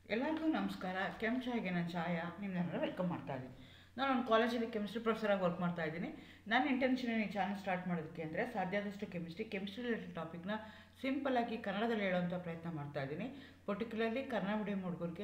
ಎಲ್ಲರಿಗೂ ನಮಸ್ಕಾರ ಕೆಮ್ ಚಾಯ್ಗೆ ನಾನು ಛಾಯ ನಿಮ್ಮನ್ನೆಲ್ಲ ವೆಲ್ಕಮ್ ಮಾಡ್ತಾ ಇದ್ದೀನಿ ನಾನು ಒಂದು ಕಾಲೇಜಲ್ಲಿ ಕೆಮಿಸ್ಟ್ರಿ ಪ್ರೊಫೆಸರಾಗಿ ವರ್ಕ್ ಮಾಡ್ತಾ ಇದ್ದೀನಿ ನನ್ನ ಇಂಟೆನ್ಷನ್ ಈ ಚಾನಲ್ ಸ್ಟಾರ್ಟ್ ಮಾಡೋದಕ್ಕೆ ಅಂದರೆ ಸಾಧ್ಯ ಆದಷ್ಟು ಕೆಮಿಸ್ಟ್ರಿ ಕೆಮಿಸ್ಟ್ರಿ ರಿಲೇಟೆಡ್ ಟಾಪಿಕ್ನ ಸಿಂಪಲ್ಲಾಗಿ ಕನ್ನಡದಲ್ಲಿ ಹೇಳೋವಂಥ ಪ್ರಯತ್ನ ಮಾಡ್ತಾ ಇದ್ದೀನಿ ಪರ್ಟಿಕ್ಯುಲರ್ಲಿ ಕನ್ನಡ ಮೀಡಿಯಂ ಹುಡುಗರಿಗೆ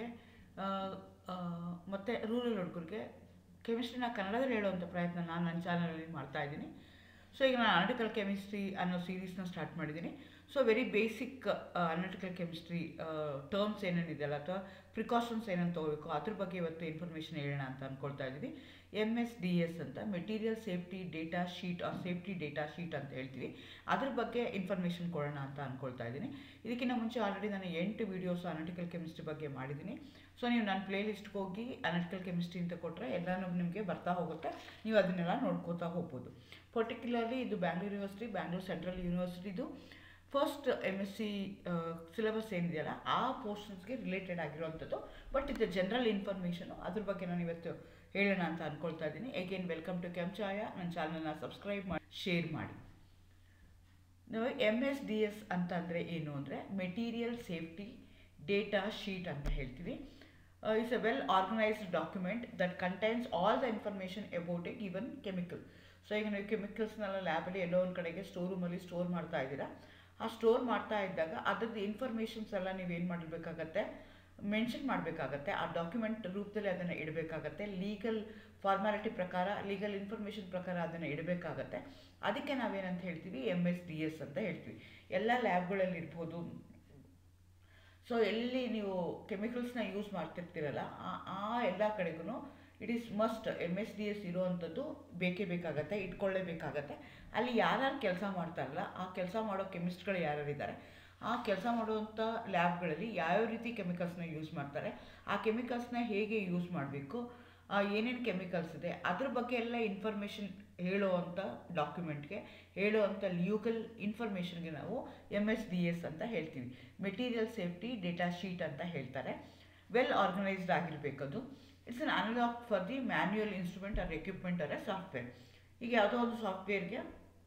ಮತ್ತು ರೂರಲ್ ಹುಡುಗರಿಗೆ ಕೆಮಿಸ್ಟ್ರಿನ ಕನ್ನಡದಲ್ಲಿ ಹೇಳುವಂಥ ಪ್ರಯತ್ನ ನಾನು ನನ್ನ ಚಾನಲಲ್ಲಿ ಮಾಡ್ತಾ ಇದ್ದೀನಿ ಸೊ ಈಗ ನಾನು ಅನಾಟಿಕಲ್ ಕೆಮಿಸ್ಟ್ರಿ ಅನ್ನೋ ಸೀರೀಸ್ನ ಸ್ಟಾರ್ಟ್ ಮಾಡಿದ್ದೀನಿ so very basic analytical chemistry terms ಏನೇನಿದೆಯಲ್ಲ ಅಥವಾ ಪ್ರಿಕಾಷನ್ಸ್ ಏನೇನು ತೊಗೋಬೇಕು ಅದ್ರ ಬಗ್ಗೆ ಇವತ್ತು ಇನ್ಫಾರ್ಮೇಷನ್ ಹೇಳೋಣ ಅಂತ ಅಂದ್ಕೊಳ್ತಾ ಇದ್ದೀನಿ ಎಮ್ ಎಸ್ ಡಿ ಎಸ್ ಅಂತ material safety data sheet or safety data sheet ಅಂತ ಹೇಳ್ತೀವಿ ಅದ್ರ ಬಗ್ಗೆ ಇನ್ಫಾರ್ಮೇಷನ್ ಕೊಡೋಣ ಅಂತ ಅಂದ್ಕೊಳ್ತಾ ಇದ್ದೀನಿ ಇದಕ್ಕಿಂತ ಮುಂಚೆ ಆಲ್ರೆಡಿ ನಾನು ಎಂಟು ವೀಡಿಯೋಸ್ ಅನಾಟಿಕಲ್ ಕೆಮಿಸ್ಟ್ರಿ ಬಗ್ಗೆ ಮಾಡಿದ್ದೀನಿ ಸೊ ನೀವು ನನ್ನ ಪ್ಲೇ ಲಿಸ್ಟ್ಗೆ ಹೋಗಿ ಅನಾಟಿಕಲ್ ಕೆಮಿಸ್ಟ್ರಿ ಅಂತ ಕೊಟ್ಟರೆ ಎಲ್ಲನೂ ನಿಮಗೆ ಬರ್ತಾ ಹೋಗುತ್ತೆ ನೀವು ಅದನ್ನೆಲ್ಲ ನೋಡ್ಕೋತಾ ಹೋಗ್ಬೋದು ಪರ್ಟಿಕ್ಯುಲರ್ಲಿ ಇದು ಬ್ಯಾಂಗ್ಳೂರ್ ಯೂನಿವರ್ಸಿಟಿ ಬ್ಯಾಂಗ್ಳೂರ್ ಸೆಂಟ್ರಲ್ ಯೂನಿವರ್ಸಿಟಿದು first M S C syllabus ಏನಿದೆಯಲ್ಲ ಆ ಪೋರ್ಷನ್ಸ್ಗೆ ರಿಲೇಟೆಡ್ ಆಗಿರುವಂಥದ್ದು ಬಟ್ ಇದು ಜನರಲ್ ಇನ್ಫಾರ್ಮೇಷನು ಅದ್ರ ಬಗ್ಗೆ ನಾನು ಇವತ್ತು ಹೇಳೋಣ ಅಂತ ಅಂದ್ಕೊಳ್ತಾ ಇದ್ದೀನಿ ಎಗೇನ್ ವೆಲ್ಕಮ್ ಟು ಕೆಂಚಾಯ ನನ್ನ ಚಾನಲ್ನ ಸಬ್ಸ್ಕ್ರೈಬ್ ಮಾಡಿ ಶೇರ್ ಮಾಡಿ ನಾವು ಎಮ್ ಎಸ್ ಡಿ ಎಸ್ ಅಂತ ಅಂದರೆ ಏನು ಅಂದರೆ ಮೆಟೀರಿಯಲ್ ಸೇಫ್ಟಿ ಡೇಟಾ ಶೀಟ್ ಅಂತ ಹೇಳ್ತೀವಿ it's a well organised document that contains all the information about a given chemical so ಈಗ ನೀವು ಕೆಮಿಕಲ್ಸ್ನೆಲ್ಲ ಲ್ಯಾಬಲ್ಲಿ ಎಲ್ಲೋ ಒಂದು ಕಡೆಗೆ ಸ್ಟೋರ್ ರೂಮಲ್ಲಿ ಸ್ಟೋರ್ ಮಾಡ್ತಾ ಇದ್ದೀರಾ ಆ ಸ್ಟೋರ್ ಮಾಡ್ತಾ ಇದ್ದಾಗ ಅದರದ್ದು ಇನ್ಫಾರ್ಮೇಷನ್ಸ್ ಎಲ್ಲ ನೀವು ಏನು ಮಾಡಬೇಕಾಗತ್ತೆ ಮೆನ್ಷನ್ ಮಾಡಬೇಕಾಗತ್ತೆ ಆ ಡಾಕ್ಯುಮೆಂಟ್ ರೂಪದಲ್ಲಿ ಅದನ್ನು ಇಡಬೇಕಾಗತ್ತೆ ಲೀಗಲ್ ಫಾರ್ಮಾಲಿಟಿ ಪ್ರಕಾರ ಲೀಗಲ್ ಇನ್ಫಾರ್ಮೇಷನ್ ಪ್ರಕಾರ ಅದನ್ನು ಇಡಬೇಕಾಗತ್ತೆ ಅದಕ್ಕೆ ನಾವೇನಂತ ಹೇಳ್ತೀವಿ ಎಮ್ ಎಸ್ ಡಿ ಎಸ್ ಅಂತ ಹೇಳ್ತೀವಿ ಎಲ್ಲ ಲ್ಯಾಬ್ಗಳಲ್ಲಿ ಇರ್ಬೋದು ಸೊ ಎಲ್ಲಿ ನೀವು ಕೆಮಿಕಲ್ಸ್ನ ಯೂಸ್ ಮಾಡ್ತಿರ್ತೀರಲ್ಲ ಆ ಎಲ್ಲ ಕಡೆಗೂ it is must M S D S ಇರೋವಂಥದ್ದು ಬೇಕೇ ಬೇಕಾಗತ್ತೆ ಇಟ್ಕೊಳ್ಳೇಬೇಕಾಗತ್ತೆ ಅಲ್ಲಿ ಯಾರ್ಯಾರು ಕೆಲಸ ಮಾಡ್ತಾರಲ್ಲ ಆ ಕೆಲಸ ಮಾಡೋ ಕೆಮಿಸ್ಟ್ಗಳು ಯಾರ್ಯಾರಿದ್ದಾರೆ ಆ ಕೆಲಸ ಮಾಡುವಂಥ ಲ್ಯಾಬ್ಗಳಲ್ಲಿ ಯಾವ್ಯಾವ ರೀತಿ ಕೆಮಿಕಲ್ಸ್ನ ಯೂಸ್ ಮಾಡ್ತಾರೆ ಆ ಕೆಮಿಕಲ್ಸ್ನ ಹೇಗೆ ಯೂಸ್ ಮಾಡಬೇಕು ಏನೇನು ಕೆಮಿಕಲ್ಸ್ ಇದೆ ಅದ್ರ ಬಗ್ಗೆ ಎಲ್ಲ ಇನ್ಫಾರ್ಮೇಷನ್ ಹೇಳುವಂಥ ಡಾಕ್ಯುಮೆಂಟ್ಗೆ ಹೇಳುವಂಥ ಲೀಗಲ್ ಇನ್ಫಾರ್ಮೇಷನ್ಗೆ ನಾವು ಎಮ್ ಎಸ್ ಡಿ ಎಸ್ ಅಂತ ಹೇಳ್ತೀವಿ ಮೆಟೀರಿಯಲ್ ಸೇಫ್ಟಿ ಡೇಟಾ ಶೀಟ್ ಅಂತ ಹೇಳ್ತಾರೆ ವೆಲ್ ಆರ್ಗನೈಸ್ಡ್ ಆಗಿರಬೇಕದು it's an analog for the manual instrument or equipment or software ಈಗ ಯಾವುದೋ ಒಂದು ಸಾಫ್ಟ್ವೇರ್ಗೆ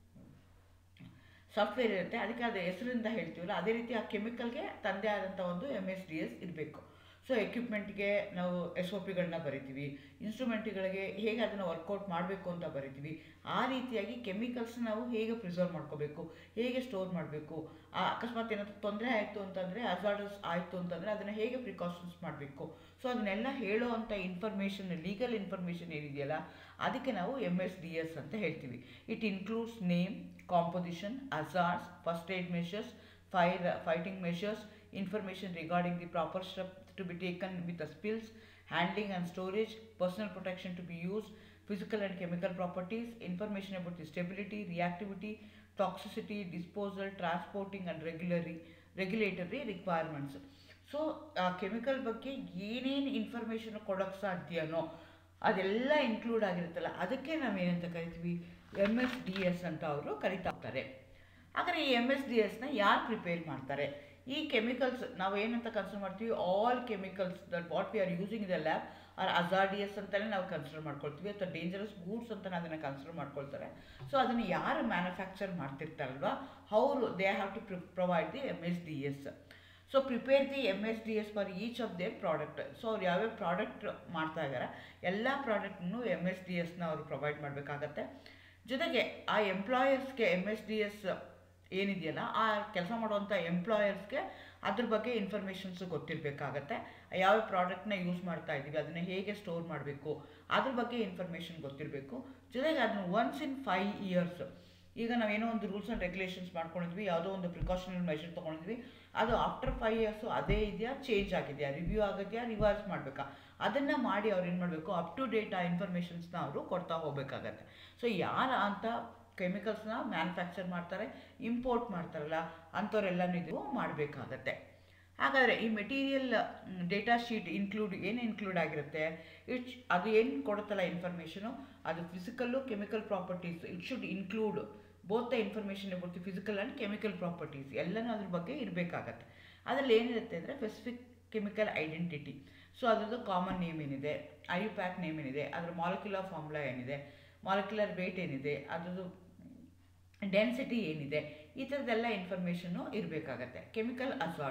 ಸಾಫ್ಟ್ವೇರ್ ಇರುತ್ತೆ ಅದಕ್ಕೆ ಅದು ಹೆಸರಿಂದ ಹೇಳ್ತೀವಲ್ಲ ಅದೇ ರೀತಿ ಆ ಕೆಮಿಕಲ್ಗೆ ತಂದೆ ಆದಂಥ ಒಂದು ಎಮ್ ಎಸ್ ಡಿ ಎಸ್ ಇರಬೇಕು ಸೊ ಎಕ್ವಿಪ್ಮೆಂಟ್ಗೆ ನಾವು ಎಸ್ ಒ ಪಿಗಳನ್ನ ಬರಿತೀವಿ ಇನ್ಸ್ಟ್ರೂಮೆಂಟ್ಗಳಿಗೆ ಹೇಗೆ ಅದನ್ನು ವರ್ಕೌಟ್ ಮಾಡಬೇಕು ಅಂತ ಬರಿತೀವಿ ಆ ರೀತಿಯಾಗಿ ಕೆಮಿಕಲ್ಸ್ ನಾವು ಹೇಗೆ ಪ್ರಿಸರ್ವ್ ಮಾಡ್ಕೋಬೇಕು ಹೇಗೆ ಸ್ಟೋರ್ ಮಾಡಬೇಕು ಅಕಸ್ಮಾತ್ ಏನಾದರೂ ತೊಂದರೆ ಆಯಿತು ಅಂತಂದರೆ ಅಜಾರ್ಡಸ್ ಆಯಿತು ಅಂತಂದರೆ ಅದನ್ನು ಹೇಗೆ ಪ್ರಿಕಾಷನ್ಸ್ ಮಾಡಬೇಕು ಸೊ ಅದನ್ನೆಲ್ಲ ಹೇಳೋ ಅಂಥ ಇನ್ಫಾರ್ಮೇಷನ್ ಲೀಗಲ್ ಇನ್ಫಾರ್ಮೇಷನ್ ಏನಿದೆಯಲ್ಲ ಅದಕ್ಕೆ ನಾವು ಎಮ್ ಎಸ್ ಡಿ ಎಸ್ ಅಂತ ಹೇಳ್ತೀವಿ it includes name composition hazards first aid measures fire fighting measures information regarding the proper step to be taken with the spills, handling and storage, personal protection to be used, physical and chemical properties, information about the stability, reactivity, toxicity, disposal, transporting and regulatory, regulatory requirements. So ಆ chemical ಬಗ್ಗೆ ಏನೇನು information ಕೊಡೋಕ್ಕೆ ಸಾಧ್ಯನೋ ಅದೆಲ್ಲ include ಆಗಿರುತ್ತಲ್ಲ ಅದಕ್ಕೆ ನಾವೇನಂತ ಕರಿತೀವಿ M S D S ಅಂತ ಅವರು ಕರಿತಾ ಇರ್ತಾರೆ ಹಾಗಾದರೆ ಈ ಎಮ್ ಎಸ್ ಡಿ ಎಸ್ನ ಯಾರು ಪ್ರಿಪೇರ್ ಮಾಡ್ತಾರೆ ಈ ಕೆಮಿಕಲ್ಸ್ ನಾವು ಏನಂತ ಕನ್ಸಿಡರ್ ಮಾಡ್ತೀವಿ all chemicals that what we are using the lab are hazardous ಅಂತಲೇ ನಾವು ಕನ್ಸಿಡರ್ ಮಾಡ್ಕೊಳ್ತೀವಿ ಅಥವಾ ಡೇಂಜರಸ್ ಗೂಡ್ಸ್ ಅಂತ ಅದನ್ನು ಕನ್ಸಿಡರ್ ಮಾಡ್ಕೊಳ್ತಾರೆ ಸೊ ಅದನ್ನು ಯಾರು ಮ್ಯಾನುಫ್ಯಾಕ್ಚರ್ ಮಾಡ್ತಿರ್ತಾರಲ್ವ ಅವರು they have to provide the M S D S so prepare the M S D S for each of their product so ಅವ್ರು ಯಾವ್ಯಾವ ಪ್ರಾಡಕ್ಟ್ ಮಾಡ್ತಾ ಇದ್ದಾರೆ ಎಲ್ಲ ಪ್ರಾಡಕ್ಟ್ನು ಎಮ್ ಎಸ್ ಡಿ ಎಸ್ನ ಅವರು ಪ್ರೊವೈಡ್ ಮಾಡಬೇಕಾಗತ್ತೆ ಜೊತೆಗೆ ಆ ಎಂಪ್ಲಾಯರ್ಸ್ಗೆ ಎಮ್ ಎಸ್ ಡಿ ಎಸ್ ಏನಿದೆಯಲ್ಲ ಆ ಕೆಲಸ ಮಾಡುವಂಥ ಎಂಪ್ಲಾಯರ್ಸ್ಗೆ ಅದ್ರ ಬಗ್ಗೆ ಇನ್ಫಾರ್ಮೇಷನ್ಸು ಗೊತ್ತಿರಬೇಕಾಗತ್ತೆ ಯಾವ ಪ್ರಾಡಕ್ಟ್ನ ಯೂಸ್ ಮಾಡ್ತಾ ಇದ್ದೀವಿ ಅದನ್ನು ಹೇಗೆ ಸ್ಟೋರ್ ಮಾಡಬೇಕು ಅದ್ರ ಬಗ್ಗೆ ಇನ್ಫಾರ್ಮೇಷನ್ ಗೊತ್ತಿರಬೇಕು ಜೊತೆಗೆ ಅದನ್ನು ಒನ್ಸ್ ಇನ್ ಫೈವ್ ಇಯರ್ಸ್ ಈಗ ನಾವೇನೋ ಒಂದು ರೂಲ್ಸ್ ಆ್ಯಂಡ್ ರೆಗ್ಯುಲೇಷನ್ಸ್ ಮಾಡ್ಕೊಂಡಿದ್ವಿ ಯಾವುದೋ ಒಂದು ಪ್ರಿಕಾಷನರಿ ಮೆಷರ್ ತೊಗೊಂಡಿದ್ವಿ ಅದು ಆಫ್ಟರ್ ಫೈವ್ ಇಯರ್ಸು ಅದೇ ಇದೆಯಾ ಚೇಂಜ್ ಆಗಿದೆಯಾ ರಿವ್ಯೂ ಆಗಿದೆಯಾ ರಿವರ್ಸ್ ಮಾಡಬೇಕಾ ಅದನ್ನು ಮಾಡಿ ಅವ್ರು ಏನು ಮಾಡಬೇಕು ಅಪ್ ಟು ಡೇಟ್ ಆ ಇನ್ಫಾರ್ಮೇಷನ್ಸ್ನ ಅವರು ಕೊಡ್ತಾ ಹೋಗಬೇಕಾಗತ್ತೆ ಸೊ ಯಾರ ಅಂತ ಕೆಮಿಕಲ್ಸ್ನ ಮ್ಯಾನುಫ್ಯಾಕ್ಚರ್ ಮಾಡ್ತಾರೆ ಇಂಪೋರ್ಟ್ ಮಾಡ್ತಾರಲ್ಲ ಅಂಥವರೆಲ್ಲನೂ ಇದು ಮಾಡಬೇಕಾಗತ್ತೆ ಹಾಗಾದರೆ ಈ ಮೆಟೀರಿಯಲ್ ಡೇಟಾ ಶೀಟ್ ಇನ್ಕ್ಲೂಡ್ ಏನು ಇನ್ಕ್ಲೂಡ್ ಆಗಿರುತ್ತೆ ಇಟ್ ಅದು ಏನು ಕೊಡುತ್ತಲ್ಲ ಇನ್ಫಾರ್ಮೇಷನು ಅದು physical chemical properties it should include both the information about the physical and chemical properties ಎಲ್ಲನೂ ಅದ್ರ ಬಗ್ಗೆ ಇರಬೇಕಾಗತ್ತೆ ಅದರಲ್ಲಿ ಏನಿರುತ್ತೆ ಅಂದರೆ ಸ್ಪೆಸಿಫಿಕ್ ಕೆಮಿಕಲ್ ಐಡೆಂಟಿಟಿ ಸೊ ಅದರದ್ದು ಕಾಮನ್ ನೇಮ್ ಏನಿದೆ ಐ ಪ್ಯಾಕ್ ನೇಮ್ ಏನಿದೆ ಅದರ ಮಾಲಿಕ್ಯುಲರ್ ಫಾರ್ಮುಲಾ ಏನಿದೆ ಮಾಲಿಕ್ಯುಲರ್ ವೇಟ್ ಏನಿದೆ ಅದರದ್ದು ಡೆನ್ಸಿಟಿ ಏನಿದೆ ಈ ಥರದ್ದೆಲ್ಲ ಇನ್ಫಾರ್ಮೇಷನ್ನು ಇರಬೇಕಾಗತ್ತೆ ಕೆಮಿಕಲ್ ಅಜಾರ್ಡ್ಸ್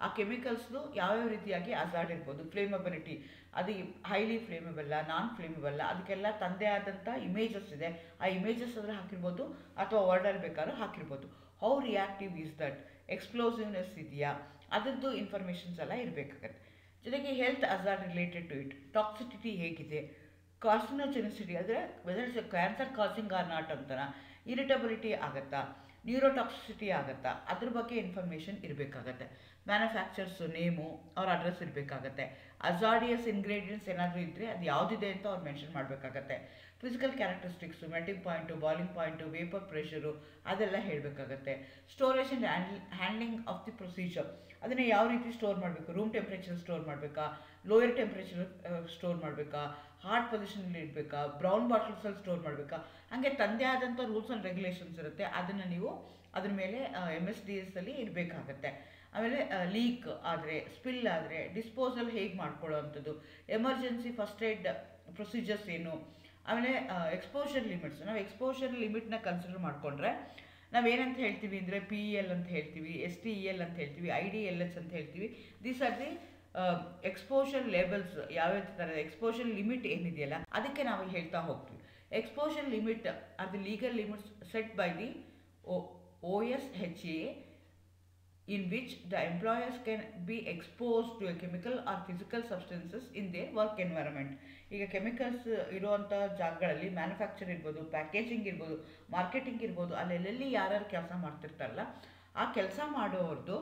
ಆ ಕೆಮಿಕಲ್ಸ್ದು ಯಾವ್ಯಾವ ರೀತಿಯಾಗಿ ಅಜಾರ್ಡ್ ಇರ್ಬೋದು ಫ್ಲೇಮಬಿಲಿಟಿ ಅದು ಹೈಲಿ ಫ್ಲೇಮಬಲ್ಲ ನಾನ್ ಫ್ಲೇಮಬಲ್ಲ ಅದಕ್ಕೆಲ್ಲ ತಂದೆ ಆದಂಥ ಇಮೇಜಸ್ ಇದೆ ಆ ಇಮೇಜಸ್ ಆದರೆ ಹಾಕಿರ್ಬೋದು ಅಥವಾ ವರ್ಡಲ್ಲಿ ಬೇಕಾದ್ರೂ ಹಾಕಿರ್ಬೋದು how reactive is that explosiveness ಇದೆಯಾ ಅದರದ್ದು ಇನ್ಫಾರ್ಮೇಷನ್ಸ್ ಎಲ್ಲ ಇರಬೇಕಾಗತ್ತೆ ಜೊತೆಗೆ health hazard related to it toxicity ಹೇಗಿದೆ ಕಾರ್ಸಿನೋಜೆನಿಸಿಟಿ ಅಂದರೆ whether it's cancer causing or not ಅಂತಾನ ಇರಿಟಬಿಲಿಟಿ ಆಗುತ್ತಾ ನ್ಯೂರೋಟಾಕ್ಸಿಸಿಟಿ ಆಗುತ್ತಾ ಅದ್ರ ಬಗ್ಗೆ ಇನ್ಫಾರ್ಮೇಷನ್ ಇರಬೇಕಾಗತ್ತೆ ಮ್ಯಾನುಫ್ಯಾಕ್ಚರ್ಸು ನೇಮು ಅವ್ರ ಅಡ್ರೆಸ್ ಇರಬೇಕಾಗತ್ತೆ ಅಜಾಡಿಯಸ್ ಇಂಗ್ರೀಡಿಯೆಂಟ್ಸ್ ಏನಾದರೂ ಇದ್ದರೆ ಅದು ಯಾವುದಿದೆ ಅಂತ ಅವ್ರು ಮೆನ್ಷನ್ ಮಾಡಬೇಕಾಗತ್ತೆ physical characteristics melting point boiling point vapour pressure ಅದೆಲ್ಲ ಹೇಳಬೇಕಾಗತ್ತೆ storage and handle handling of the procedure ಅದನ್ನು ಯಾವ ರೀತಿ ಸ್ಟೋರ್ ಮಾಡಬೇಕು ರೂಮ್ ಟೆಂಪ್ರೇಚರ್ ಸ್ಟೋರ್ ಮಾಡಬೇಕಾ ಲೋಯರ್ ಟೆಂಪ್ರೇಚರ್ ಸ್ಟೋರ್ ಮಾಡಬೇಕಾ ಹಾರ್ಟ್ ಪೊಸಿಷನಲ್ಲಿ ಇಡಬೇಕಾ ಬ್ರೌನ್ ಬಾಟಲ್ಸಲ್ಲಿ ಸ್ಟೋರ್ ಮಾಡಬೇಕಾ ಹಾಗೆ ತಂದೆ ಆದಂಥ ರೂಲ್ಸ್ ಆ್ಯಂಡ್ ರೆಗ್ಯುಲೇಷನ್ಸ್ ಇರುತ್ತೆ ಅದನ್ನು ನೀವು ಅದ್ರ ಮೇಲೆ ಎಮ್ ಎಸ್ ಡಿ ಎಸ್ ಅಲ್ಲಿ ಇಡಬೇಕಾಗತ್ತೆ ಆಮೇಲೆ ಲೀಕ್ ಆದರೆ ಸ್ಪಿಲ್ ಆದರೆ ಡಿಸ್ಪೋಸಲ್ ಹೇಗೆ ಮಾಡ್ಕೊಳ್ಳೋ ಅಂಥದ್ದು ಎಮರ್ಜೆನ್ಸಿ ಫಸ್ಟ್ ಏಡ್ ಪ್ರೊಸೀಜರ್ಸ್ ಏನು ಆಮೇಲೆ ಎಕ್ಸ್ಪೋಷರ್ ಲಿಮಿಟ್ಸ್ ನಾವು ಎಕ್ಸ್ಪೋಷರ್ ಲಿಮಿಟ್ನ ಕನ್ಸಿಡರ್ ಮಾಡಿಕೊಂಡ್ರೆ ನಾವೇನಂತ ಹೇಳ್ತೀವಿ ಅಂದರೆ ಪಿ ಇ ಎಲ್ ಅಂತ ಹೇಳ್ತೀವಿ ಎಸ್ ಟಿ ಇ ಎಲ್ ಅಂತ ಹೇಳ್ತೀವಿ ಐ ಡಿ ಎಲ್ ಎಚ್ ಅಂತ ಹೇಳ್ತೀವಿ these are the exposure levels ಯಾವ್ಯಾವ ಥರ ಎಕ್ಸ್ಪೋಷರ್ ಲಿಮಿಟ್ ಏನಿದೆಯಲ್ಲ ಅದಕ್ಕೆ ನಾವು ಹೇಳ್ತಾ ಹೋಗ್ತೀವಿ exposure limit are the legal limits set by the O S H A in which the employers can be exposed to a chemical or physical substances in their work environment ಈಗ chemicals ಇರುವಂಥ ಜಾಗಗಳಲ್ಲಿ manufacture ಇರ್ಬೋದು packaging ಇರ್ಬೋದು marketing ಇರ್ಬೋದು ಅಲ್ಲೆಲ್ಲಿ ಯಾರ್ಯಾರು ಕೆಲಸ ಮಾಡ್ತಿರ್ತಾರಲ್ಲ ಆ ಕೆಲಸ ಮಾಡೋರ್ದು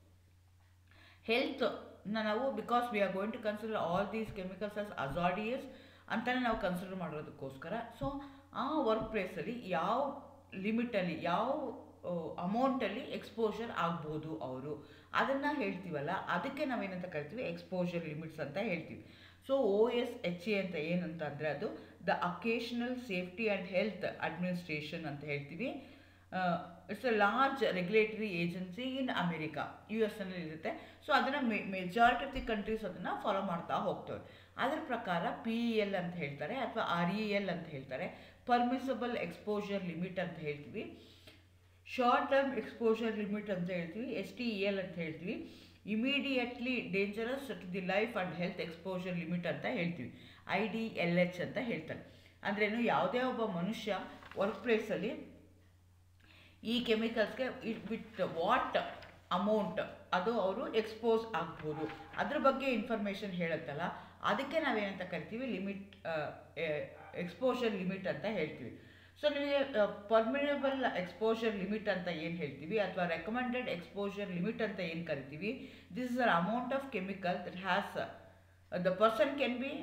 ಹೆಲ್ತ್ನ ನಾವು because we are going to consider all these chemicals as hazardous ಅಂತಲೇ ನಾವು ಕನ್ಸಿಡರ್ ಮಾಡೋದಕ್ಕೋಸ್ಕರ ಸೊ ಆ ವರ್ಕ್ ಪ್ಲೇಸಲ್ಲಿ ಯಾವ ಲಿಮಿಟಲ್ಲಿ ಯಾವ ಅಮೌಂಟಲ್ಲಿ ಎಕ್ಸ್ಪೋಜರ್ ಆಗ್ಬೋದು ಅವರು ಅದನ್ನು ಹೇಳ್ತೀವಲ್ಲ ಅದಕ್ಕೆ ನಾವೇನಂತ ಕರಿತೀವಿ ಎಕ್ಸ್ಪೋಜರ್ ಲಿಮಿಟ್ಸ್ ಅಂತ ಹೇಳ್ತೀವಿ so O S H A ಅಂತ ಏನಂತ ಅಂದರೆ ಅದು the occupational safety and health administration ಅಂತ ಹೇಳ್ತೀವಿ it's a large regulatory agency in America U S ಅಲ್ಲಿ ಇರುತ್ತೆ ಸೊ ಅದನ್ನು ಮೆಜಾರಿಟಿ ಆಫ್ ದಿ ಕಂಟ್ರೀಸ್ ಅದನ್ನು ಫಾಲೋ ಮಾಡ್ತಾ ಹೋಗ್ತವೆ ಅದರ ಪ್ರಕಾರ ಪಿ ಇ ಎಲ್ ಅಂತ ಹೇಳ್ತಾರೆ ಅಥವಾ ಆರ್ ಇ ಎಲ್ ಅಂತ ಹೇಳ್ತಾರೆ ಪರ್ಮಿಸಬಲ್ ಎಕ್ಸ್ಪೋಜರ್ ಲಿಮಿಟ್ ಅಂತ ಹೇಳ್ತೀವಿ ಶಾರ್ಟ್ ಟರ್ಮ್ ಎಕ್ಸ್ಪೋಜರ್ ಲಿಮಿಟ್ ಅಂತ ಹೇಳ್ತೀವಿ ಎಸ್ ಟಿ ಇ ಎಲ್ ಅಂತ ಹೇಳ್ತೀವಿ immediately dangerous to the life and health exposure limit ಅಂತ ಹೇಳ್ತೀವಿ ಐ ಡಿ ಎಲ್ ಎಚ್ ಅಂತ ಹೇಳ್ತಾರೆ ಅಂದ್ರೇನು ಯಾವುದೇ ಒಬ್ಬ ಮನುಷ್ಯ ವರ್ಕ್ ಪ್ಲೇಸಲ್ಲಿ ಈ ಕೆಮಿಕಲ್ಸ್ಗೆ ವಿತ್ ವಾಟ್ ಅಮೌಂಟ್ ಅದು ಅವರು ಎಕ್ಸ್ಪೋಸ್ ಆಗ್ಬೋದು ಅದ್ರ ಬಗ್ಗೆ ಇನ್ಫಾರ್ಮೇಷನ್ ಹೇಳುತ್ತಲ್ಲ ಅದಕ್ಕೆ ನಾವೇನಂತ ಕರಿತೀವಿ ಲಿಮಿಟ್ ಎಕ್ಸ್ಪೋಷರ್ ಲಿಮಿಟ್ ಅಂತ ಹೇಳ್ತೀವಿ ಸೊ ನಿಮಗೆ ಪರ್ಮಿನಬಲ್ ಎಕ್ಸ್ಪೋಷರ್ ಲಿಮಿಟ್ ಅಂತ ಏನು ಹೇಳ್ತೀವಿ ಅಥವಾ ರೆಕಮೆಂಡೆಡ್ ಎಕ್ಸ್ಪೋಷರ್ ಲಿಮಿಟ್ ಅಂತ ಏನು ಕರಿತೀವಿ this is a amount of chemical that has the person can be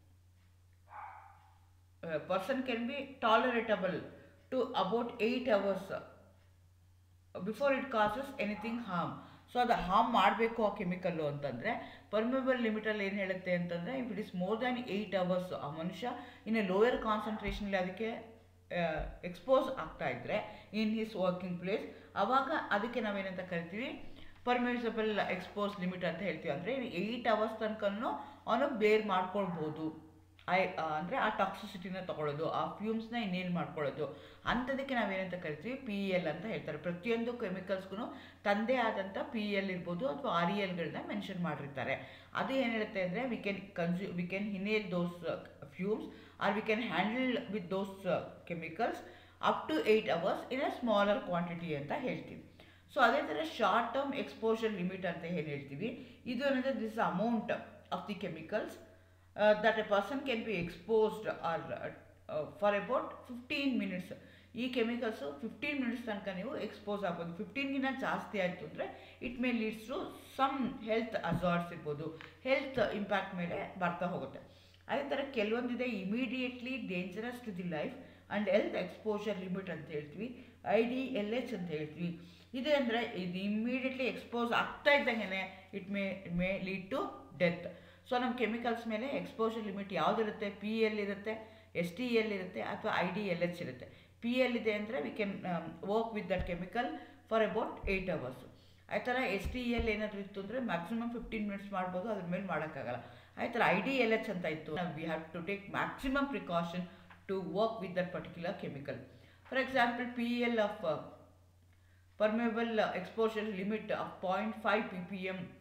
person can be tolerable to about eight hours before it causes anything harm so ಅದು harm ಮಾಡಬೇಕು ಆ ಕೆಮಿಕಲ್ಲು ಅಂತಂದರೆ permeable ಲಿಮಿಟಲ್ಲಿ ಏನು ಹೇಳುತ್ತೆ ಅಂತಂದರೆ if it is more than eight hours ಆ ಮನುಷ್ಯ ಇನ್ ಎ ಲೋಯರ್ ಕಾನ್ಸಂಟ್ರೇಷನಲ್ಲಿ ಅದಕ್ಕೆ ಎಕ್ಸ್ಪೋಸ್ ಆಗ್ತಾ ಇದ್ದರೆ ಇನ್ ಹಿಸ್ ವರ್ಕಿಂಗ್ ಪ್ಲೇಸ್ ಆವಾಗ ಅದಕ್ಕೆ ನಾವೇನಂತ ಕರಿತೀವಿ ಪರ್ಮಿಸಬಲ್ ಎಕ್ಸ್ಪೋಸ್ ಲಿಮಿಟ್ ಅಂತ ಹೇಳ್ತೀವಿ ಅಂದರೆ ಏಯ್ಟ್ ಅವರ್ಸ್ ತನಕನೂ ಅವನು ಬೇರ್ ಮಾಡ್ಕೊಳ್ಬೋದು ಐ ಅಂದರೆ ಆ ಟಾಕ್ಸಿಸಿಟಿನ ತೊಗೊಳ್ಳೋದು ಆ ಫ್ಯೂಮ್ಸ್ನ ಇನ್ನೇನು ಮಾಡ್ಕೊಳ್ಳೋದು ಅಂಥದಕ್ಕೆ ನಾವೇನಂತ ಕರಿತೀವಿ ಪಿ ಇ ಎಲ್ ಅಂತ ಹೇಳ್ತಾರೆ ಪ್ರತಿಯೊಂದು ಕೆಮಿಕಲ್ಸ್ಗೂ ತಂದೆ ಆದಂಥ ಪಿ ಇ ಎಲ್ ಇರ್ಬೋದು ಅಥವಾ ಆರ್ ಇ ಎಲ್ಗಳನ್ನ ಮೆನ್ಷನ್ ಮಾಡಿರ್ತಾರೆ ಅದು ಏನು ಹೇಳುತ್ತೆ ಅಂದರೆ we can consume we can inhale those fumes or we can handle with those chemicals up to eight hours in a smaller quantity ಅಂತ ಹೇಳ್ತೀವಿ ಸೊ ಅದೇ ಥರ ಶಾರ್ಟ್ ಟರ್ಮ್ ಎಕ್ಸ್ಪೋಜರ್ ಲಿಮಿಟ್ ಅಂತ ಏನು ಹೇಳ್ತೀವಿ ಇದು ಏನಂದರೆ this amount of the chemicals that a person can be exposed or for about fifteen minutes ಈ ಕೆಮಿಕಲ್ಸು ಫಿಫ್ಟೀನ್ ಮಿನಿಟ್ಸ್ ತನಕ ನೀವು ಎಕ್ಸ್ಪೋಸ್ ಆಗ್ಬೋದು ಫಿಫ್ಟೀನ್ಗಿಂತ ಜಾಸ್ತಿ ಆಯಿತು ಅಂದರೆ it may leads to some health hazards ಇರ್ಬೋದು ಹೆಲ್ತ್ ಇಂಪ್ಯಾಕ್ಟ್ ಮೇಲೆ ಬರ್ತಾ ಹೋಗುತ್ತೆ ಅದೇ ಥರ ಕೆಲವೊಂದಿದೆ immediately dangerous to the life and health exposure limit ಅಂತ ಹೇಳ್ತೀವಿ ಐ ಡಿ ಎಲ್ ಎಚ್ ಅಂತ ಹೇಳ್ತೀವಿ ಇದೆ ಅಂದರೆ ಇದು ಇಮಿಡಿಯೇಟ್ಲಿ ಎಕ್ಸ್ಪೋಸ್ ಆಗ್ತಾ ಇದ್ದಂಗೆ it may may lead to death so ನಮ್ಮ ಕೆಮಿಕಲ್ಸ್ ಮೇಲೆ ಎಕ್ಸ್ಪೋಜರ್ ಲಿಮಿಟ್ ಯಾವುದಿರುತ್ತೆ ಪಿ ಎಲ್ ಇರುತ್ತೆ ಎಸ್ ಟಿ ಎಲ್ ಇರುತ್ತೆ ಅಥವಾ ಐ ಡಿ ಎಲ್ ಎಚ್ ಇರುತ್ತೆ ಪಿ ಎಲ್ ಇದೆ ಅಂದರೆ we can work with that chemical for about eight hours ಆ ಥರ ಎಸ್ ಟಿ ಎಲ್ ಏನಾದರೂ ಇತ್ತು ಅಂದರೆ ಮ್ಯಾಕ್ಸಿಮಮ್ ಫಿಫ್ಟೀನ್ ಮಿನಿಟ್ಸ್ ಮಾಡ್ಬೋದು ಅದ್ರ ಮೇಲೆ ಮಾಡೋಕ್ಕಾಗಲ್ಲ ಆ ಥರ ಐ ಡಿ ಎಲ್ ಎಚ್ ಅಂತ ಇತ್ತು we have to take maximum precaution to work with that particular chemical for example P L of permeable exposure limit of 0.5 ppm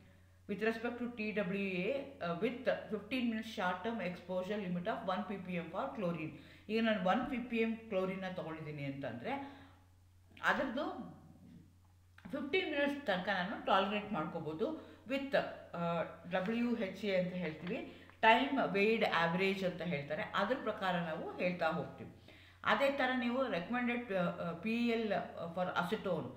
with respect to TWA uh, with 15 minutes short term exposure limit of 1 ppm for chlorine ಈಗ ನಾನು one P P M ಕ್ಲೋರಿನ ತೊಗೊಂಡಿದ್ದೀನಿ ಅಂತಂದರೆ ಅದರದ್ದು fifteen minutes ತನಕ ನಾನು tolerate ಮಾಡ್ಕೋಬೋದು with W H A ಅಂತ ಹೇಳ್ತೀವಿ ಟೈಮ್ ವೇಯ್ಡ್ ಆವ್ರೇಜ್ ಅಂತ ಹೇಳ್ತಾರೆ ಅದ್ರ ಪ್ರಕಾರ ನಾವು ಹೇಳ್ತಾ ಹೋಗ್ತೀವಿ ಅದೇ ಥರ ನೀವು recommended P L for acetone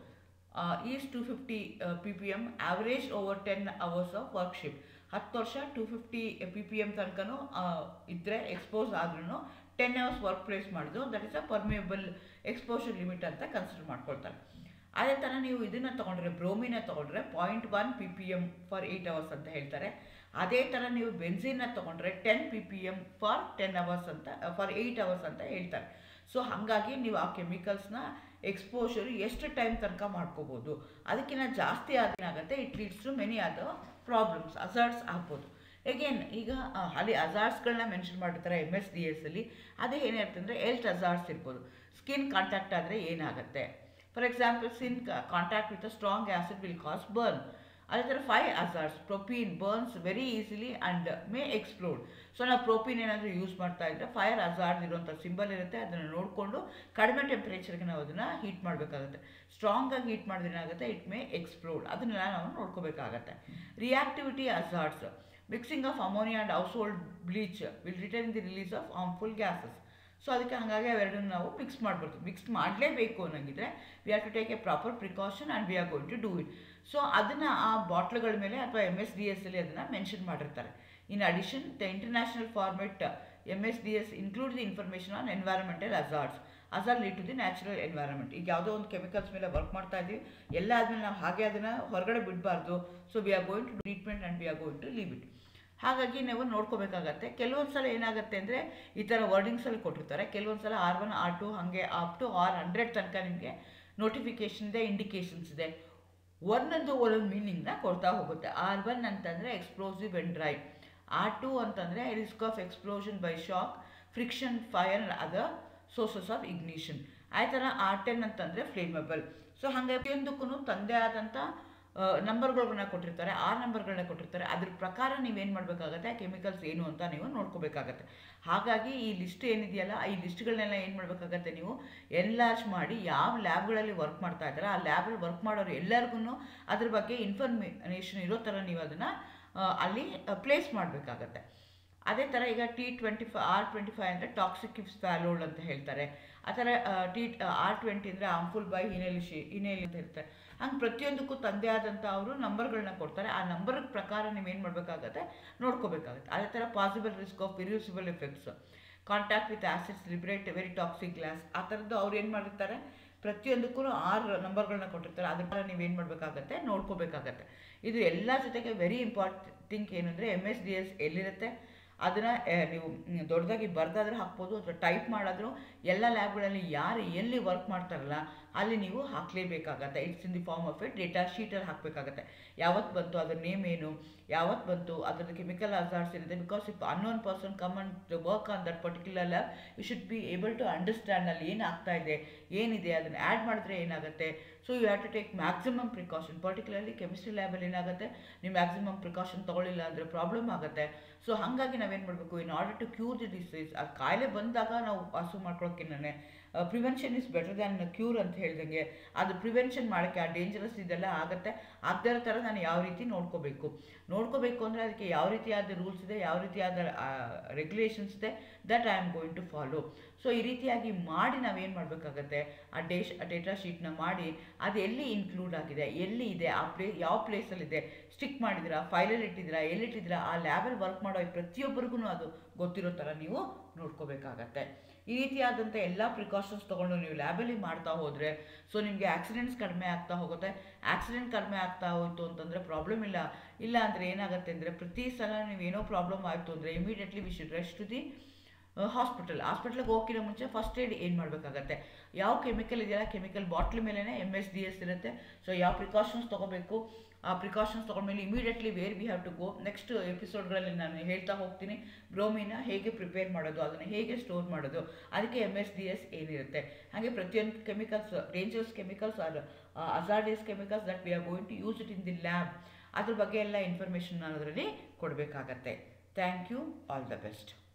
is two fifty P P M average over ten hours of work shift ಹತ್ತು ವರ್ಷ two fifty P P M ತನಕನೂ ಇದ್ದರೆ ಎಕ್ಸ್ಪೋಸ್ ಆದ್ರೂ ಟೆನ್ ಅವರ್ಸ್ ವರ್ಕ್ ಪ್ಲೇಸ್ ಮಾಡಿದ್ರು that is a permeable exposure limit ಅಂತ consider ಮಾಡ್ಕೊಳ್ತಾರೆ ಅದೇ ಥರ ನೀವು ಇದನ್ನು ತೊಗೊಂಡ್ರೆ ಬ್ರೋಮಿನ ತೊಗೊಂಡ್ರೆ point one P P M for eight hours ಅಂತ ಹೇಳ್ತಾರೆ ಅದೇ ಥರ ನೀವು ಬೆನ್ಸಿನ ತೊಗೊಂಡ್ರೆ ten P P M for ten hours ಅಂತ ಫಾರ್ ಏಯ್ಟ್ ಅವರ್ಸ್ ಅಂತ ಹೇಳ್ತಾರೆ ಸೊ ಹಾಗಾಗಿ ನೀವು ಆ ಕೆಮಿಕಲ್ಸ್ನ ಎಕ್ಸ್ಪೋಷರ್ ಎಷ್ಟು ಟೈಮ್ ತನಕ ಮಾಡ್ಕೋಬೋದು ಅದಕ್ಕಿಂತ ಜಾಸ್ತಿ ಆಗುತ್ತೆ it leads to many other problems hazards ಆಗ್ಬೋದು ಎಗೇನ್ ಈಗ ಅಲ್ಲಿ ಅಜಾರ್ಟ್ಸ್ಗಳನ್ನ ಮೆನ್ಷನ್ ಮಾಡಿರ್ತಾರೆ ಎಮ್ ಎಸ್ ಡಿ ಎಸ್ ಅಲ್ಲಿ ಅದೇ ಏನಿರುತ್ತೆ ಅಂದರೆ ಎಲ್ಟ್ ಅಜಾರ್ಟ್ಸ್ ಇರ್ಬೋದು ಸ್ಕಿನ್ ಕಾಂಟ್ಯಾಕ್ಟ್ ಆದರೆ ಏನಾಗುತ್ತೆ for example skin contact with a strong acid will cause burn ಅದೇ ಥರ fire hazards propene burns very easily and may explode so ನಾವು ಪ್ರೊಪೀನ್ ಏನಾದರೂ ಯೂಸ್ ಮಾಡ್ತಾ ಇದ್ದರೆ ಫೈರ್ ಅಜಾರ್ಡ್ ಇರುವಂಥ ಸಿಂಬಲ್ ಇರುತ್ತೆ ಅದನ್ನು ನೋಡಿಕೊಂಡು ಕಡಿಮೆ ಟೆಂಪ್ರೇಚರ್ಗೆ ನಾವು ಅದನ್ನು ಹೀಟ್ ಮಾಡಬೇಕಾಗುತ್ತೆ ಸ್ಟ್ರಾಂಗಾಗಿ ಹೀಟ್ ಮಾಡಿದ್ರೆ ಏನಾಗುತ್ತೆ ಇಟ್ ಮೇ ಎಕ್ಸ್ಪ್ಲೋಡ್ ಅದನ್ನೆಲ್ಲ ನಾವು ನೋಡ್ಕೋಬೇಕಾಗತ್ತೆ reactivity hazards mixing of ammonia and household bleach will return the release of harmful gases so ಅದಕ್ಕೆ ಹಾಗಾಗಿ ಅವೆರಡನ್ನು ನಾವು ಮಿಕ್ಸ್ ಮಾಡ್ಬಿಡ್ತೀವಿ ಮಿಕ್ಸ್ ಮಾಡಲೇಬೇಕು ಅನ್ನಂಗಿದ್ರೆ we have to take a proper precaution and we are going to do it so ಅದನ್ನು ಆ ಬಾಟ್ಲ್ಗಳ ಮೇಲೆ ಅಥವಾ ಎಮ್ ಎಸ್ ಡಿ ಎಸ್ ಅಲ್ಲಿ ಅದನ್ನು ಮೆನ್ಷನ್ ಮಾಡಿರ್ತಾರೆ in addition the international format M S D S include the information on environmental hazards hazard lead to the natural environment ಈಗ ಯಾವುದೋ ಒಂದು ಕೆಮಿಕಲ್ಸ್ ಮೇಲೆ ವರ್ಕ್ ಮಾಡ್ತಾ ಇದ್ದೀವಿ ಎಲ್ಲ ಆದಮೇಲೆ ನಾವು ಹಾಗೆ ಅದನ್ನು ಹೊರಗಡೆ ಬಿಡಬಾರ್ದು so we are going to treatment and we are going to leave it ಹಾಗಾಗಿ ನೀವು ನೋಡ್ಕೋಬೇಕಾಗತ್ತೆ ಕೆಲವೊಂದು ಸಲ ಏನಾಗುತ್ತೆ ಅಂದರೆ ಈ ಥರ ವರ್ಡಿಂಗ್ಸಲ್ಲಿ ಕೊಟ್ಟಿರ್ತಾರೆ ಕೆಲವೊಂದು ಸಲ ಆರ್ ಒನ್ ಆರ್ ಟು ಹಾಗೆ ಅಪ್ ಟು ಆರ್ ಹಂಡ್ರೆಡ್ ತನಕ ನಿಮಗೆ ನೋಟಿಫಿಕೇಶನ್ ಇದೆ ಇಂಡಿಕೇಶನ್ಸ್ ಇದೆ ಒಂದೊಂದು ಒಂದೊಂದು ಮೀನಿಂಗ್ನ ಕೊಡ್ತಾ ಹೋಗುತ್ತೆ ಆರ್ ಒನ್ ಅಂತಂದರೆ explosive and dry R two ಅಂತಂದರೆ risk of explosion by shock friction fire other sources of ignition ಆ ಥರ ಆರ್ ಟೆನ್ ಅಂತಂದರೆ ಫ್ಲೇಮಬಲ್ ಸೊ ಹಾಗೆ ಪ್ರತಿಯೊಂದಕ್ಕೂ ತಂದೆ ಆದಂಥ ನಂಬರ್ಗಳನ್ನ ಕೊಟ್ಟಿರ್ತಾರೆ ಆ ನಂಬರ್ಗಳನ್ನ ಕೊಟ್ಟಿರ್ತಾರೆ ಅದ್ರ ಪ್ರಕಾರ ನೀವೇನು ಮಾಡಬೇಕಾಗತ್ತೆ ಕೆಮಿಕಲ್ಸ್ ಏನು ಅಂತ ನೀವು ನೋಡ್ಕೋಬೇಕಾಗತ್ತೆ ಹಾಗಾಗಿ ಈ ಲಿಸ್ಟ್ ಏನಿದೆಯಲ್ಲ ಈ ಲಿಸ್ಟ್ಗಳನ್ನೆಲ್ಲ ಏನು ಮಾಡಬೇಕಾಗತ್ತೆ ನೀವು ಎನ್ಲಾರ್ಜ್ ಮಾಡಿ ಯಾವ ಲ್ಯಾಬ್ಗಳಲ್ಲಿ ವರ್ಕ್ ಮಾಡ್ತಾ ಇದ್ದಾರೆ ಆ ಲ್ಯಾಬಲ್ಲಿ ವರ್ಕ್ ಮಾಡೋರು ಎಲ್ಲರಿಗೂ ಅದ್ರ ಬಗ್ಗೆ ಇನ್ಫಾರ್ಮೇಷನ್ ಇರೋ ಥರ ನೀವು ಅದನ್ನು ಅಲ್ಲಿ ಪ್ಲೇಸ್ ಮಾಡಬೇಕಾಗತ್ತೆ ಅದೇ ಥರ ಈಗ T twenty five R twenty five ಅಂದರೆ ಟಾಕ್ಸಿಕ್ ಇಫ್ ಸ್ವ್ಯಾಲೋಲ್ಡ್ ಅಂತ ಹೇಳ್ತಾರೆ ಆ ಥರ ಟಿ ಆರ್ ಟ್ವೆಂಟಿ ಅಂದರೆ ಆಂಫುಲ್ ಬೈ ಹಿನೇಲಿಶಿ ಹಿನೇಲಿ ಅಂತ ಇರ್ತಾರೆ ಹಂಗೆ ಪ್ರತಿಯೊಂದಕ್ಕೂ ತಂದೆ ಆದಂಥ ಅವರು ನಂಬರ್ಗಳನ್ನ ಕೊಡ್ತಾರೆ ಆ ನಂಬರ್ ಪ್ರಕಾರ ನೀವೇನು ಮಾಡಬೇಕಾಗತ್ತೆ ನೋಡ್ಕೋಬೇಕಾಗತ್ತೆ ಅದೇ ಥರ possible risk of irreversible effects contact with acids liberate very toxic glass ಆ ಥರದ್ದು ಅವ್ರು ಏನು ಮಾಡಿರ್ತಾರೆ ಪ್ರತಿಯೊಂದಕ್ಕೂ ಆರು ನಂಬರ್ಗಳನ್ನ ಕೊಟ್ಟಿರ್ತಾರೆ ಅದಕ್ಕೆ ನೀವೇನು ಮಾಡಬೇಕಾಗತ್ತೆ ನೋಡ್ಕೋಬೇಕಾಗತ್ತೆ ಇದು ಎಲ್ಲ ಜೊತೆಗೆ ವೆರಿ ಇಂಪಾರ್ಟೆಂಟ್ ಥಿಂಕ್ ಏನಂದರೆ ಎಮ್ ಎಸ್ ಡಿ ಎಸ್ ಎಲ್ಲಿರುತ್ತೆ ಅದನ್ನು ನೀವು ದೊಡ್ಡದಾಗಿ ಬರ್ದಾದ್ರೂ ಹಾಕ್ಬೋದು ಅಥವಾ ಟೈಪ್ ಮಾಡಿದ್ರು ಎಲ್ಲ ಲ್ಯಾಬ್ಗಳಲ್ಲಿ ಯಾರು ಎಲ್ಲಿ ವರ್ಕ್ ಮಾಡ್ತಾರಲ್ಲ ಅಲ್ಲಿ ನೀವು ಹಾಕಲೇಬೇಕಾಗತ್ತೆ it's in the form of a data ಶೀಟಲ್ಲಿ ಹಾಕಬೇಕಾಗತ್ತೆ ಯಾವತ್ತು ಬಂತು ಅದ್ರ ನೇಮ್ ಏನು ಯಾವತ್ತು ಬಂತು ಅದರದ್ದು ಕೆಮಿಕಲ್ ಅಜಾರ್ಟ್ಸ್ ಏನಿದೆ because if unknown person come and work on that particular lab you should be able to understand ಅಲ್ಲಿ ಏನು ಆಗ್ತಾ ಇದೆ ಏನಿದೆ ಅದನ್ನು ಆ್ಯಡ್ ಮಾಡಿದ್ರೆ ಏನಾಗುತ್ತೆ so you have to take maximum precaution particularly chemistry ಲ್ಯಾಬಲ್ಲಿ ಏನಾಗುತ್ತೆ ನೀವು ಮ್ಯಾಕ್ಸಿಮಮ್ ಪ್ರಿಕಾಷನ್ ತೊಗೊಳ್ಳಿಲ್ಲ ಅಂದರೆ ಪ್ರಾಬ್ಲಮ್ ಆಗುತ್ತೆ ಸೊ ಹಾಗಾಗಿ ನಾವೇನು ಮಾಡಬೇಕು in order to cure the disease ಆ ಕಾಯಿಲೆ ಬಂದಾಗ ನಾವು ವಾಸು ಮಾಡ್ಕೊಳ್ಳೋಕ್ಕಿಂತಲೇ prevention is better than cure ಅಂತ ಹೇಳ್ದಂಗೆ ಅದು ಪ್ರಿವೆನ್ಷನ್ ಮಾಡೋಕ್ಕೆ ಆ ಡೇಂಜರಸ್ ಇದೆಲ್ಲ ಆಗುತ್ತೆ ಅದರ ಥರ ನಾನು ಯಾವ ರೀತಿ ನೋಡ್ಕೋಬೇಕು ನೋಡ್ಕೋಬೇಕು ಅಂದರೆ ಅದಕ್ಕೆ ಯಾವ ರೀತಿಯಾದ ರೂಲ್ಸ್ ಇದೆ ಯಾವ ರೀತಿಯಾದ ರೆಗ್ಯುಲೇಷನ್ಸ್ ಇದೆ that I am going to follow so ಈ ರೀತಿಯಾಗಿ ಮಾಡಿ ನಾವೇನು ಮಾಡಬೇಕಾಗತ್ತೆ ಆ ಡೇಶ್ ಆ ಡೇಟಾ ಶೀಟ್ನ ಮಾಡಿ ಅದು ಎಲ್ಲಿ ಇನ್ಕ್ಲೂಡ್ ಆಗಿದೆ ಎಲ್ಲಿ ಇದೆ ಆ ಪ್ಲೇ ಯಾವ ಪ್ಲೇಸಲ್ಲಿದೆ ಸ್ಟಿಕ್ ಮಾಡಿದ್ದೀರಾ ಫೈಲಲ್ಲಿ ಇಟ್ಟಿದ್ದೀರಾ ಎಲ್ಲಿಟ್ಟಿದ್ದೀರಾ ಆ ಲ್ಯಾಬಲ್ಲಿ ವರ್ಕ್ ಮಾಡೋ ಪ್ರತಿಯೊಬ್ಬರಿಗೂ ಅದು ಗೊತ್ತಿರೋ ಥರ ನೀವು ನೋಡ್ಕೋಬೇಕಾಗತ್ತೆ ಈ ರೀತಿಯಾದಂಥ ಎಲ್ಲ ಪ್ರಿಕಾಷನ್ಸ್ ತೊಗೊಂಡು ನೀವು ಲ್ಯಾಬಲ್ಲಿ ಮಾಡ್ತಾ ಹೋದರೆ ಸೊ ನಿಮಗೆ ಆಕ್ಸಿಡೆಂಟ್ಸ್ ಕಡಿಮೆ ಆಗ್ತಾ ಹೋಗುತ್ತೆ ಆಕ್ಸಿಡೆಂಟ್ ಕಡಿಮೆ ಆಗ್ತಾ ಹೋಯಿತು ಅಂತಂದರೆ ಪ್ರಾಬ್ಲಮ್ ಇಲ್ಲ ಇಲ್ಲ ಅಂದರೆ ಏನಾಗುತ್ತೆ ಅಂದರೆ ಪ್ರತಿ ಸಲ ನೀವೇನೋ ಪ್ರಾಬ್ಲಮ್ ಆಯಿತು ಅಂದರೆ immediately we should rest to the hospital ಹಾಸ್ಪಿಟ್ಲಿಗೆ ಹೋಗೋಕ್ಕಿಂತ ಮುಂಚೆ ಫಸ್ಟ್ ಏಡ್ ಏನು ಮಾಡಬೇಕಾಗತ್ತೆ ಯಾವ ಕೆಮಿಕಲ್ ಇದೆಯಲ್ಲ ಕೆಮಿಕಲ್ ಬಾಟ್ಲ್ ಮೇಲೇ ಎಮ್ ಎಸ್ ಡಿ ಎಸ್ ಇರುತ್ತೆ ಸೊ ಯಾವ ಪ್ರಿಕಾಷನ್ಸ್ ತೊಗೋಬೇಕು ಆ ಪ್ರಿಕಾಷನ್ಸ್ ತೊಗೊಂಡ್ಮೇಲೆ immediately where we have to go next ಎಪಿಸೋಡ್ಗಳಲ್ಲಿ ನಾನು ಹೇಳ್ತಾ ಹೋಗ್ತೀನಿ ಬ್ರೋಮಿನ ಹೇಗೆ ಪ್ರಿಪೇರ್ ಮಾಡೋದು ಅದನ್ನು ಹೇಗೆ ಸ್ಟೋರ್ ಮಾಡೋದು ಅದಕ್ಕೆ ಎಮ್ ಎಸ್ ಡಿ ಎಸ್ ಏನಿರುತ್ತೆ ಹಾಗೆ ಪ್ರತಿಯೊಂದು chemicals dangerous chemicals are hazardous chemicals that we are going to use it in the lab ಅದ್ರ ಬಗ್ಗೆ ಎಲ್ಲ ಇನ್ಫಾರ್ಮೇಷನ್ ಅದರಲ್ಲಿ ಕೊಡಬೇಕಾಗತ್ತೆ thank you all the best